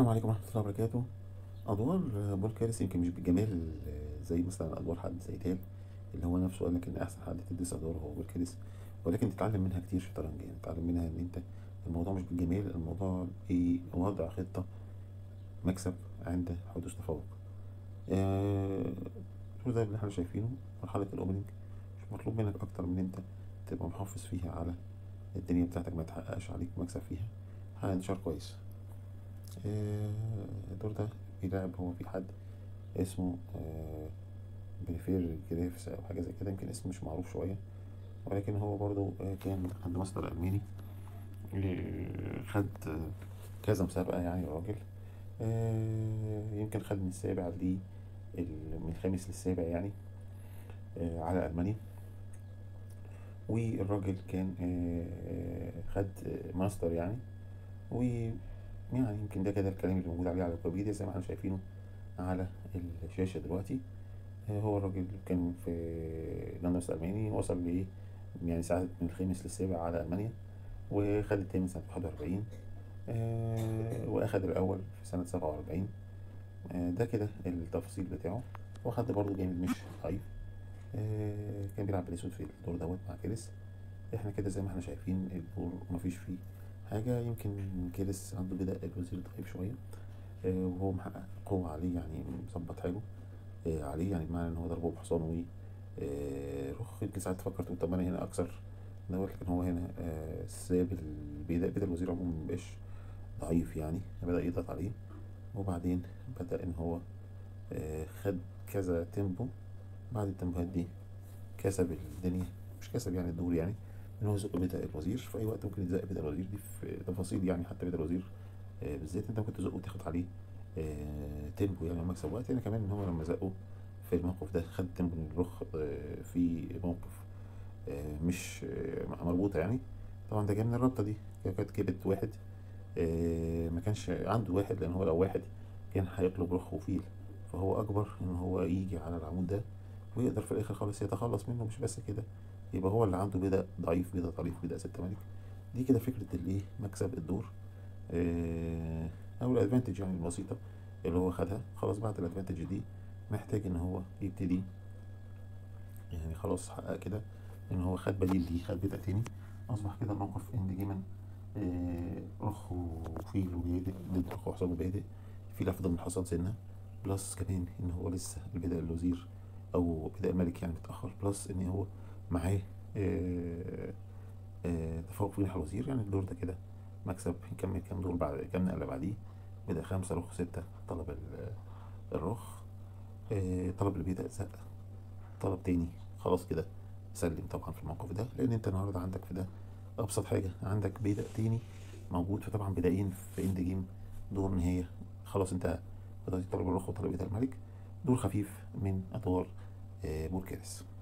السلام عليكم ورحمة الله وبركاته أدوار بول كارس يمكن مش بالجمال زي مثلا أدوار حد زي تال اللي هو نفسه قال لك إن أحسن حد تدرس أدواره هو بول كارس ولكن تتعلم منها كتير شطرنج يعني تتعلم منها إن أنت الموضوع مش بالجمال الموضوع بوضع خطة مكسب عند حدوث تفوق آه، ده اللي احنا شايفينه مرحلة الأوبننج مش مطلوب منك أكتر من أنت تبقى محافظ فيها على الدنيا بتاعتك ما تحققش عليك مكسب فيها حقق انتشار كويس آه، الدور ده بيلعب هو في حد اسمه آه، بنفير جريفس أو حاجة زي كده يمكن اسمه مش معروف شوية ولكن هو برضو آه، كان حد مصدر ألماني خد كذا مسابقة يعني راجل يمكن خد من السابع ل من الخامس للسابع يعني على ألمانيا والراجل كان خد ماستر يعني و يعني يمكن ده كده الكلام اللي موجود عليه على ويكيبيديا زي ما احنا شايفينه على الشاشة دلوقتي آه، هو الراجل كان في لندن الألماني وصل ل يعني ساعة من الخامس للسابع على ألمانيا وخد التاني سنة واحد وأربعين آه، وأخد الأول في سنة سبعة وأربعين آه، ده كده التفاصيل بتاعه وخد برضه جامد مش ضعيف كان بيلعب بالأسود في الدور دوت مع كيرس احنا كده زي ما احنا شايفين الدور مفيش فيه حاجة يمكن كيرس عنده بدأ الوزير ضعيف شوية آه، وهو محقق قوة عليه يعني مظبط حاله آه، عليه يعني بمعنى ان هو ضربه بحصان و آه، رخ يمكن ساعات تفكر تقول طب انا هنا اكثر دوت لكن هو هنا ساب البداية بدأ الوزير عموما مبقاش ضعيف يعني بدأ يضغط عليه وبعدين بدأ ان هو خد كذا تيمبو بعد التيمبوهات دي كسب الدنيا مش كسب يعني الدور يعني ان هو يزق بيت الوزير في اي وقت ممكن يتزق بيت الوزير دي في تفاصيل يعني حتى بيت الوزير آه، بالذات انت ممكن تزقه وتاخد عليه آه، تيمبو يعني مكسب وقت يعني كمان ان هو لما زقه في الموقف ده خد تيمبو من الرخ آه، في موقف مش مربوطه يعني طبعا ده جاي من الرابطه دي كانت كبت واحد ما كانش عنده واحد لان هو لو واحد كان هيطلب رخ وفيل فهو اكبر ان هو يجي على العمود ده ويقدر في الاخر خالص يتخلص منه مش بس كده يبقى هو اللي عنده بدأ ضعيف بدأ ضعيف بدأ ستة ملك دي كده فكرة الايه مكسب الدور آه او الادفانتج يعني البسيطة اللي هو خدها خلاص بعد الادفانتج دي محتاج ان هو يبتدي يعني خلاص حقق كده ان هو خد بديل ليه خد بدأ تاني اصبح كده الموقف اند جيمن آه رخ وفيل وبيادئ ضد رخ وحصان وبيادئ في افضل من حصان سنة بلس كمان ان هو لسه البدأ الوزير او بدأ الملك يعني متأخر بلس ان هو معاه آه، آه، تفوق في جناح الوزير يعني الدور ده كده مكسب يكمل كام دور بعد كام نقلة بعديه بدأ خمسة رخ ستة طلب الرخ آه، طلب اللي بيبدأ زق طلب تاني خلاص كده سلم طبعا في الموقف ده لأن أنت النهاردة عندك في ده أبسط حاجة عندك بيدق تاني موجود فطبعا بدائين في إند جيم دور نهاية خلاص أنت طلب الرخ وطلب الملك دور خفيف من أدوار بوركيرس